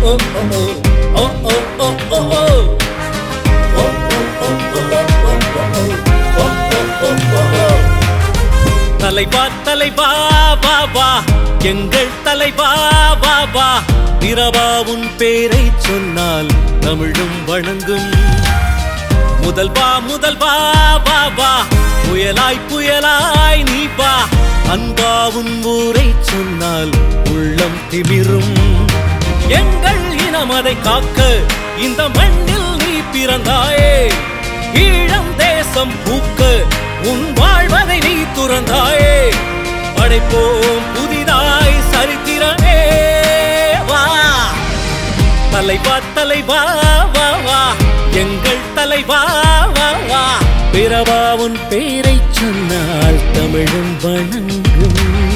ஓ ஓ ஓ ஓ ஓ ஓ ஓ தலைவா தலைவா வா வா எங்கள் தலைவா வா வா பிரபா உன் பேரை சொன்னால் தமிழும் வணங்கும் முதல்வா முதல்வா வா வா புயலாய் புயலாய் நீ வா அன்பா உன் ஊரை சொன்னால் உள்ளம் திமிரும் எங்கள் இனம் அதை காக்க இந்த மண்ணில் நீ பிறந்தாயே ஈழம் தேசம் பூக்க உன் வாழ்வதை நீ துறந்தாயே படைப்போம் புதிதாய் சரித்திரமே வா தலைவா தலைவா வா வா எங்கள் தலைவா வா வா பிறவா உன் பேரை சொன்னால் தமிழும் வணங்கும்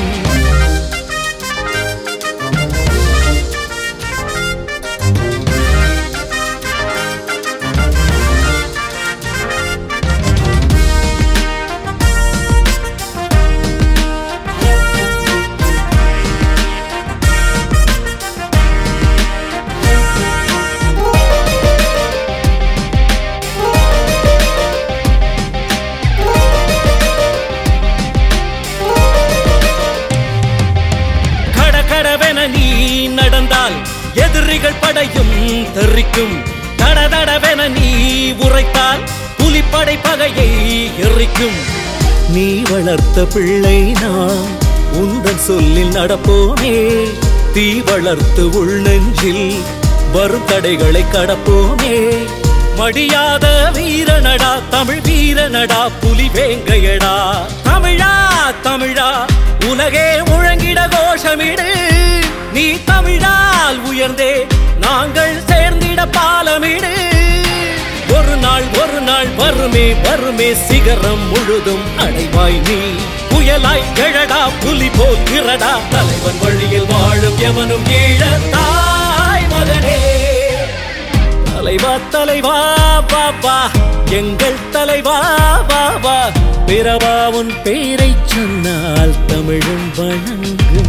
கடகடவென நீ நடந்தால் எதிரிகள் படையும் தெரிக்கும் தடதடவென நீ உரைத்தால் புலிப்படை பகையை எரிக்கும் நீ வளர்த்த பிள்ளை நான் உந்தன் சொல்லில் நடப்போமே தீ வளர்த்து உள்நெஞ்சில் வரும் தடைகளை கடப்போமே மடியாத வீரனடா தமிழ் வீரனடா புலி வேங்கையடா தமிழா தமிழா உலகே முழங்கிட கோஷமிடு நீ தமிழால் உயர்ந்தே நாங்கள் சேர்ந்திட பாலமிடு ஒரு நாள் ஒரு நாள் வருமே வருமே சிகரம் முழுதும் அடைவாய் நீ புயலாய் எழடா புலி போல் திரடா தலைவன் வழியில் வாழும் எவனும் ஈழ தாய் மகனே தலைவா தலைவா பாப்பா எங்கள் தலைவா பாபா பிறவா உன் பேரை சொன்னால் தமிழும் வணங்கும்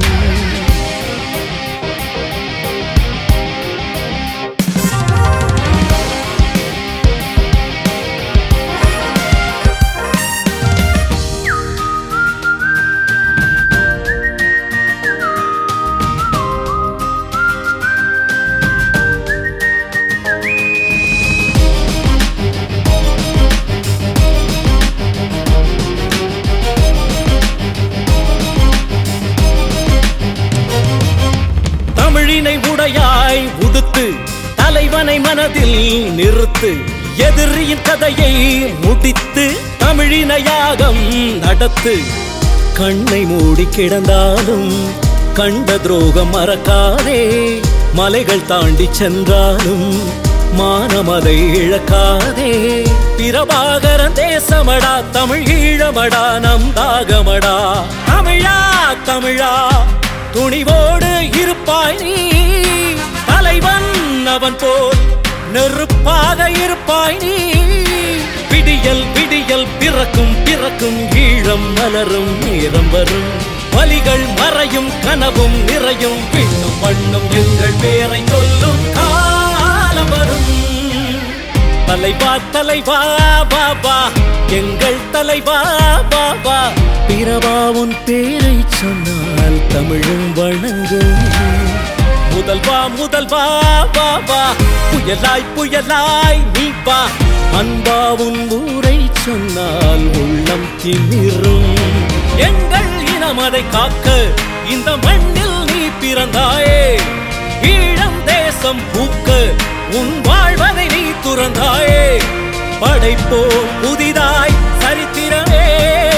தமிழினை உடையாய் உடுத்து தலைவனை மனதில் நிறுத்து எதிரியின் கதையை முடித்து தமிழினையாகம் நடத்து கண்ணை மூடி கிடந்தாலும் கண்ட துரோகம் மறக்காதே மலைகள் தாண்டி சென்றாலும் மானமதை இழக்காதே பிரபாகரன் தேசமடா தமிழ் ஈழமடா நம் தாகமடா தமிழா தமிழா துணிவோடு இருப்பாய் நீ தலைவன் அவன் போல் நெருப்பாக இருப்பாய் நீ விடியல் விடியல் பிறக்கும் பிறக்கும் ஈழம் மலரும் நேரம் வரும் வலிகள் மறையும் கனவும் நிறையும் விண்ணும் மண்ணும் எங்கள் பேரை சொல்லும் காலம் வரும் தலைவா தலைவா பாபா எங்கள் தலைவா பாபா பிறவா உன் பேரை சொன்னால் தமிழும் வணங்கும் முதல்வா முதல்வா பாபா புயலாய் புயலாய் நீ வா அன்பா உன் ஊரை சொன்னால் உள்ளம் திமிரும் எங்கள் இனம் அதை காக்க இந்த மண்ணில் நீ பிறந்தாயே ஈழம் தேசம் பூக்க உன் வாழ்வதை நீ துறந்தாயே படைப்போம் புதிதாய் சரித்திரமே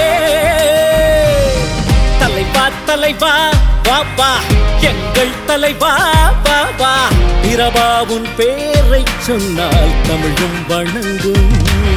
தலைவா தலைவா வா வா எங்கள் தலைவா வா வா பிரபா உன் பேரை சொன்னால் தமிழும் வணங்கும்